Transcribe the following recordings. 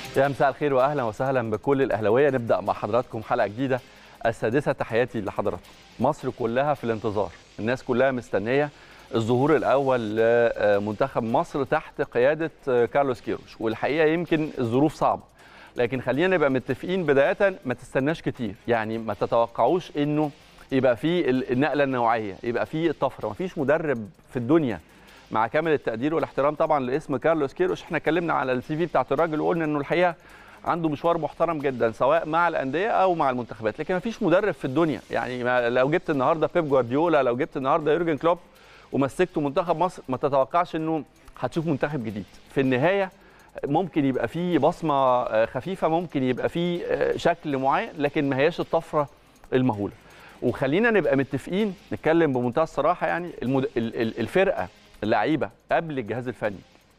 يا مساء الخير واهلا وسهلا بكل الاهلاويه نبدا مع حضراتكم حلقه جديده السادسه تحياتي لحضراتكم مصر كلها في الانتظار الناس كلها مستنيه الظهور الاول لمنتخب مصر تحت قياده كارلوس كيروش والحقيقه يمكن الظروف صعبه لكن خلينا نبقى متفقين بدايه ما تستناش كتير يعني ما تتوقعوش انه يبقى في النقله النوعيه يبقى في الطفره ما فيش مدرب في الدنيا مع كامل التقدير والاحترام طبعا لاسم كارلوس كيروش احنا اتكلمنا على السي في بتاعت الراجل وقلنا انه الحقيقه عنده مشوار محترم جدا سواء مع الانديه او مع المنتخبات لكن ما فيش مدرب في الدنيا يعني ما لو جبت النهارده بيب جوارديولا لو جبت النهارده يورجن كلوب ومسكته منتخب مصر ما تتوقعش انه هتشوف منتخب جديد في النهايه ممكن يبقى فيه بصمه خفيفه ممكن يبقى فيه شكل معين لكن ما هياش الطفره المهوله وخلينا نبقى متفقين نتكلم بمنتهى الصراحه يعني المد... الفرقه اللعيبه قبل الجهاز الفني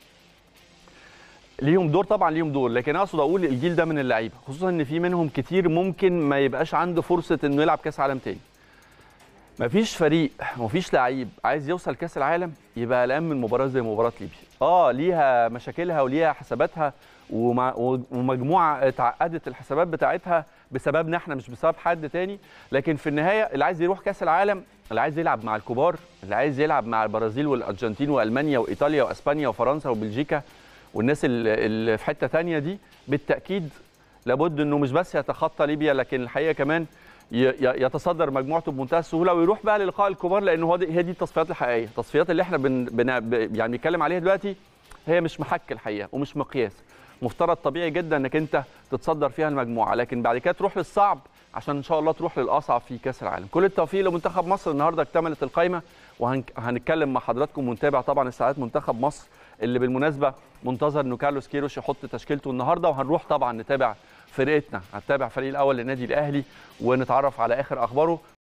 ليهم دور طبعا ليهم دور لكن اقصد اقول الجيل ده من اللعيبه خصوصا ان في منهم كتير ممكن ما يبقاش عنده فرصه انه يلعب كاس عالم تاني مفيش فريق مفيش لعيب عايز يوصل كاس العالم يبقى قلقان من مباراه زي مباراه ليبيا اه ليها مشاكلها وليها حساباتها ومجموعه اتعقدت الحسابات بتاعتها بسببنا احنا مش بسبب حد تاني لكن في النهايه اللي عايز يروح كاس العالم اللي عايز يلعب مع الكبار اللي عايز يلعب مع البرازيل والارجنتين والمانيا وايطاليا واسبانيا وفرنسا وبلجيكا والناس اللي في حته تانية دي بالتاكيد لابد انه مش بس يتخطى ليبيا لكن الحقيقه كمان يتصدر مجموعته بمنتهى السهوله ويروح بقى للقاء الكبار لان هو دي هي دي التصفيات الحقيقيه التصفيات اللي احنا بن بن يعني بنتكلم عليها دلوقتي هي مش محك الحقيقه ومش مقياس مفترض طبيعي جدا انك انت تتصدر فيها المجموعه لكن بعد كده تروح للصعب عشان ان شاء الله تروح للاصعب في كاس العالم كل التوفيق لمنتخب مصر النهارده اكتملت القائمه وهنتكلم مع حضراتكم ونتابع طبعا استعدادات منتخب مصر اللي بالمناسبه منتظر انه كارلوس كيروش يحط تشكيلته النهارده وهنروح طبعا نتابع فرقتنا هنتابع فريق الاول للنادي الاهلي ونتعرف على اخر اخباره